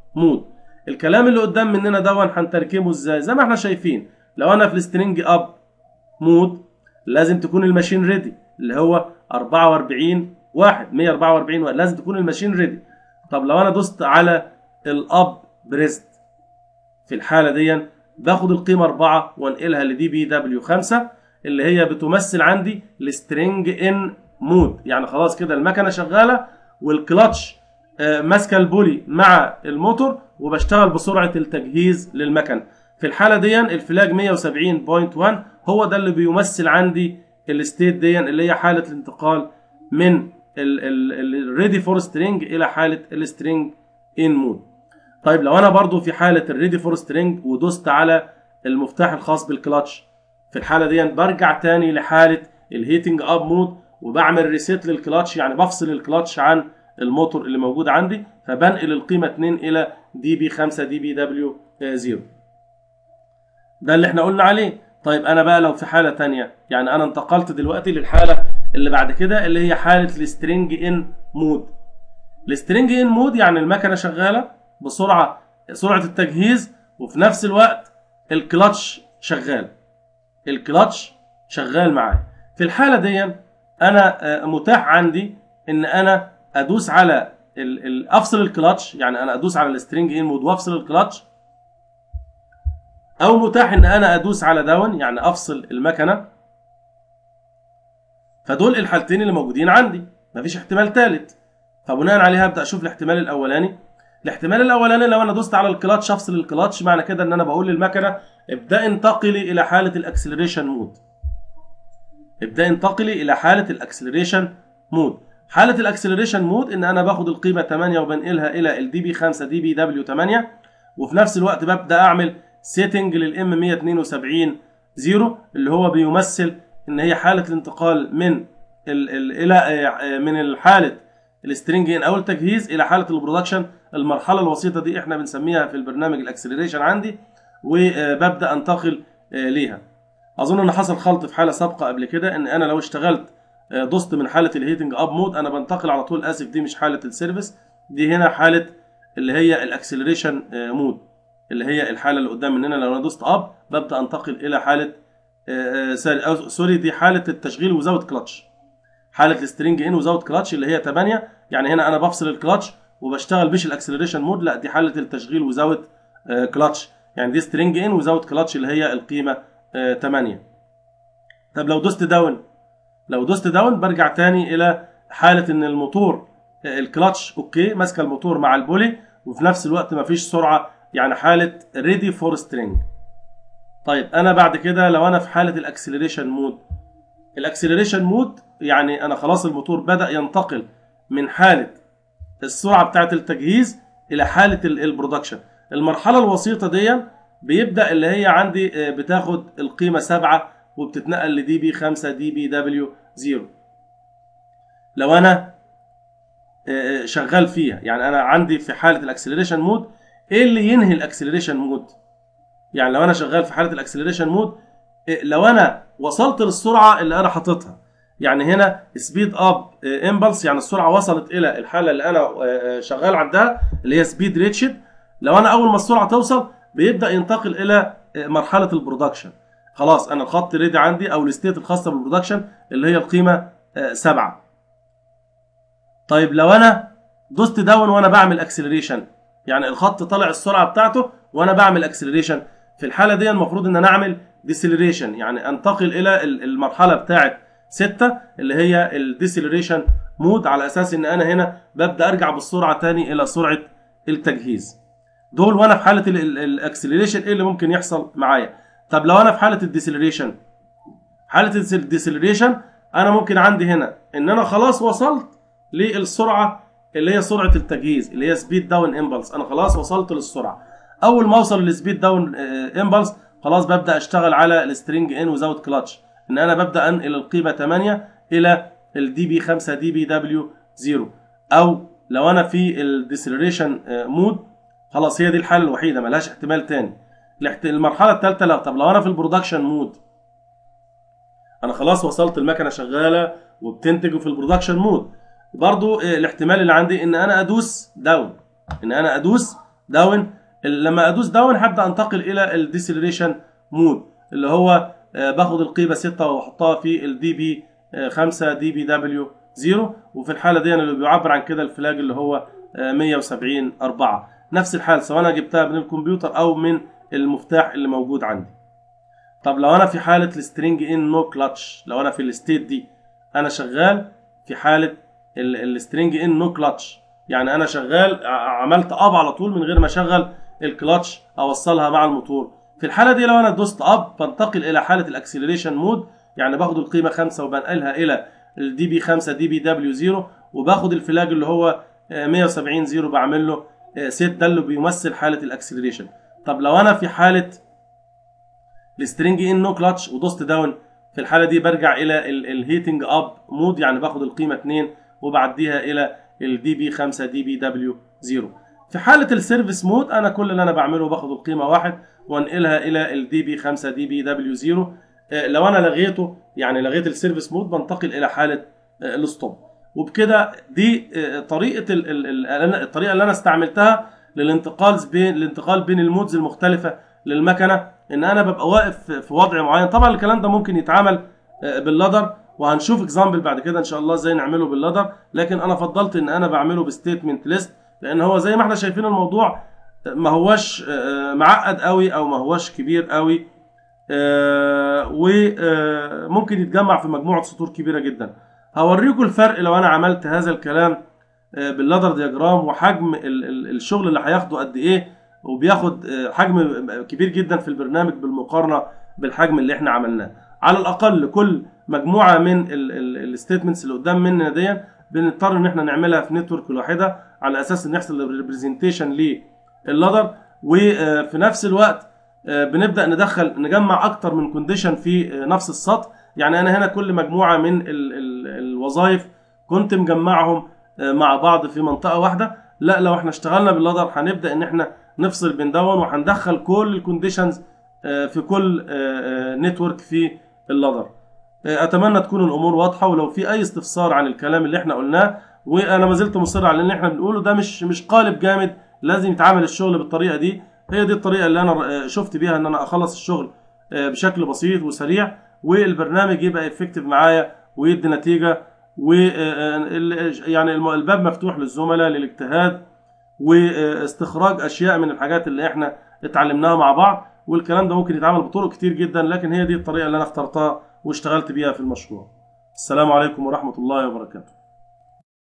مود الكلام اللي قدام مننا دون هنتركمه ازاي زي ما احنا شايفين لو انا في السترينج اب مود لازم تكون الماشين ريدي اللي هو 44 واحد 144 واحد لازم تكون الماشين ريدي طب لو انا دوست على الاب بريست في الحاله دي باخد القيمه 4 وانقلها لدي بي دبليو 5 اللي هي بتمثل عندي السترينج ان مود يعني خلاص كده المكنه شغاله والكلاتش آه، ماسكه البولي مع الموتور وبشتغل بسرعه التجهيز للمكنه في الحاله دي الفلاج 170.1 هو ده اللي بيمثل عندي الستيت دي اللي هي حاله الانتقال من الريدي فور سترينج الى حاله السترينج ان مود طيب لو انا برضو في حاله الريدي فور سترينج ودوست على المفتاح الخاص بالكلاتش في الحاله دي برجع تاني لحاله الهيتنج اب مود وبعمل ريسيت للكلاتش يعني بفصل الكلاتش عن الموتور اللي موجود عندي فبنقل القيمه 2 الى دي بي 5 دي بي دبليو 0 ده اللي احنا قلنا عليه طيب انا بقى لو في حاله تانية يعني انا انتقلت دلوقتي للحاله اللي بعد كده اللي هي حاله السترينج ان مود السترينج ان مود يعني المكنه شغاله بسرعه سرعه التجهيز وفي نفس الوقت الكلاتش شغال الكلاتش شغال معايا في الحاله دي انا آه، متاح عندي ان انا ادوس على ال- ال- افصل الكلاتش يعني انا ادوس على السترينج ان مود وافصل الكلاتش او متاح ان انا ادوس على داون يعني افصل المكنه فدول الحالتين اللي موجودين عندي مفيش احتمال ثالث فبناء عليها ابدا اشوف الاحتمال الاولاني الاحتمال الاولاني لو انا دوست على الكلاتش افصل الكلاتش معنى كده ان انا بقول للمكنه ابدا انتقلي الى حاله الاكسلريشن مود ابدا انتقلي الى حاله الاكسلريشن مود حاله الاكسلريشن مود ان انا باخد القيمه 8 وبنقلها الى الدي بي 5 دي بي دبليو 8 وفي نفس الوقت ببدا اعمل سيتنج للام 172 0 اللي هو بيمثل ان هي حاله الانتقال من ال ال الى آه، من الحاله السترينج ان او التجهيز الى حاله البرودكشن المرحله الوسيطه دي احنا بنسميها في البرنامج الاكسلريشن عندي وببدا انتقل آه، ليها اظن ان حصل خلط في حاله سابقه قبل كده ان انا لو اشتغلت آه، دوست من حاله الهيتنج اب مود انا بنتقل على طول اسف دي مش حاله السيرفيس دي هنا حاله اللي هي الاكسلريشن مود اللي هي الحاله اللي قدام مننا لو انا دوست اب ببدا انتقل الى حاله آه، آه، سوري أو- سوري دي حاله التشغيل وزاوت كلاتش حاله السترينج ان وزاوت كلاتش اللي هي 8 يعني هنا انا بفصل الكلاتش وبشتغل مش الاكسلريشن مود لا دي حاله التشغيل وزاوت آه، كلاتش يعني دي سترينج ان وزاوت كلاتش اللي هي القيمه آه، 8 طب لو دوست داون لو دوست داون برجع تاني الى حاله ان الموتور آه، الكلاتش اوكي ماسكه الموتور مع البولي وفي نفس الوقت مفيش سرعه يعني حاله ريدي فور سترينج طيب انا بعد كده لو انا في حاله الاكسلريشن مود الاكسلريشن مود يعني انا خلاص الموتور بدا ينتقل من حاله السرعه بتاعه التجهيز الى حاله ال- البرودكشن المرحله الوسيطه دي بيبدا اللي هي عندي آه، بتاخد القيمه 7 وبتتنقل لدي بي 5 دي بي دبليو 0 لو انا آه، شغال فيها يعني انا عندي في حاله الاكسلريشن مود ايه اللي ينهي الاكسلريشن مود يعني لو انا شغال في حاله الاكسلريشن مود إيه، لو انا وصلت للسرعه اللي انا حاططها يعني هنا سبيد اب امبلس يعني السرعه وصلت الى الحاله اللي انا آه، آه، شغال عندها اللي هي سبيد ريتشد لو انا اول ما السرعه توصل بيبدا ينتقل الى آه، مرحله البرودكشن خلاص انا الخط ريدي عندي او الستيت الخاصه بالبرودكشن اللي هي القيمه 7 طيب لو انا دوست داون وانا بعمل اكسلريشن يعني الخط طالع السرعه بتاعته وانا بعمل اكسلريشن في الحاله دي المفروض ان انا اعمل ديسيلريشن يعني انتقل الى ال- المرحله بتاعه 6 اللي هي الديسيلريشن مود على اساس ان انا هنا ببدا ارجع بالسرعه تاني الى سرعه التجهيز دول وانا في حاله الاكسلريشن ايه اللي ممكن يحصل معايا طب لو انا في حاله الديسيلريشن حاله الديسيلريشن انا ممكن عندي هنا ان انا خلاص وصلت للسرعه اللي هي سرعه التجهيز اللي هي سبيد داون امبلس انا خلاص وصلت للسرعه اول ما اوصل للسبيد داون امبلس خلاص ببدا اشتغل على السترينج ان وزاوت كلاتش ان انا ببدا انقل القيمه 8 الى الدي بي 5 دي بي دبليو 0 او لو انا في الديسلريشن مود خلاص هي دي الحاله الوحيده ملهاش احتمال تاني الاحت- المرحله الثالثه لا طب لو انا في البرودكشن مود انا خلاص وصلت المكنه شغاله وبتنتج في البرودكشن مود برضو آه، الاحتمال اللي عندي ان انا ادوس داون ان انا ادوس داون لما ادوس داون هبدا انتقل الى الديسلريشن مود اللي هو آه، باخد القيمه 6 واحطها في الدي بي 5 دي بي دبليو 0 وفي الحاله دي اللي بيعبر عن كده الفلاج اللي هو آه، 170 4 نفس الحال سواء انا جبتها من الكمبيوتر او من المفتاح اللي موجود عندي طب لو انا في حاله السترينج ان نو كلاتش لو انا في الستيت دي انا شغال في حاله السترينج ان نو كلاتش يعني انا شغال ع- عملت اب على طول من غير ما اشغل الكلاتش اوصلها مع الموتور في الحاله دي لو انا دوست اب بنتقل الى حاله الاكسلريشن مود يعني باخد القيمه 5 وبنقلها الى الدي بي 5 دي بي دبليو 0 وباخد الفلاج اللي هو آه، 170 0 بعمل له سيت ده اللي بيمثل حاله الاكسلريشن طب لو انا في حاله السترينج ان نو كلاتش ودوست داون في الحاله دي برجع الى الهيتنج اب مود يعني باخد القيمه 2 وبعديها الى الدي بي 5 دي بي دبليو 0 في حاله السيرفيس مود انا كل اللي انا بعمله باخد القيمه 1 وانقلها الى الدي بي 5 دي بي دبليو 0 آه، لو انا لغيته يعني لغيت السيرفيس مود بنتقل الى حاله آه، الستوب وبكده دي آه، طريقه ال- ال- ال- الطريقه اللي انا استعملتها للانتقال بين الانتقال بين المودز المختلفه للمكنه ان انا ببقى واقف في وضع معين طبعا الكلام ده ممكن يتعمل آه، باللادر وهنشوف اكزامبل بعد كده ان شاء الله ازاي نعمله باللادر لكن انا فضلت ان انا بعمله بستيتمنت ليست لان هو زي ما احنا شايفين الموضوع ما هوش آه، معقد قوي او ما هوش كبير قوي وممكن يتجمع في مجموعه سطور كبيره جدا هوريكم الفرق لو انا عملت هذا الكلام آه، باللادر دياجرام وحجم ال- ال- الشغل اللي هياخده قد ايه وبياخد آه، حجم كبير جدا في البرنامج بالمقارنه بالحجم اللي احنا عملناه على الاقل كل مجموعه من الستيتمنتس اللي قدام مننا دي بنضطر ان احنا نعملها في نتورك واحده على اساس ان يحصل ريبريزنتيشن لللادر وفي نفس الوقت آه، بنبدا ندخل نجمع اكتر من كونديشن في آه، نفس السطر يعني انا هنا كل مجموعه من ال- ال- الوظائف كنت مجمعهم آه، مع بعض في منطقه واحده لا لو احنا اشتغلنا باللادر هنبدا ان احنا نفصل بين دون وهندخل كل الكونديشنز في كل نتورك في اللادر آه، اتمنى تكون الامور واضحه ولو في اي استفسار عن الكلام اللي احنا قلناه وانا ما زلت مصر على اللي احنا بنقوله ده مش مش قالب جامد لازم يتعامل الشغل بالطريقه دي هي دي الطريقه اللي انا آه، شفت بيها ان انا اخلص الشغل آه، بشكل بسيط وسريع والبرنامج يبقى افكتيف معايا ويدي نتيجه و آه، آه، ال- يعني الم- الباب مفتوح للزملاء للاجتهاد واستخراج اشياء من الحاجات اللي احنا اتعلمناها مع بعض والكلام ده ممكن يتعمل بطرق كتير جدا لكن هي دي الطريقه اللي انا اخترتها واشتغلت بيها في المشروع السلام عليكم ورحمه الله وبركاته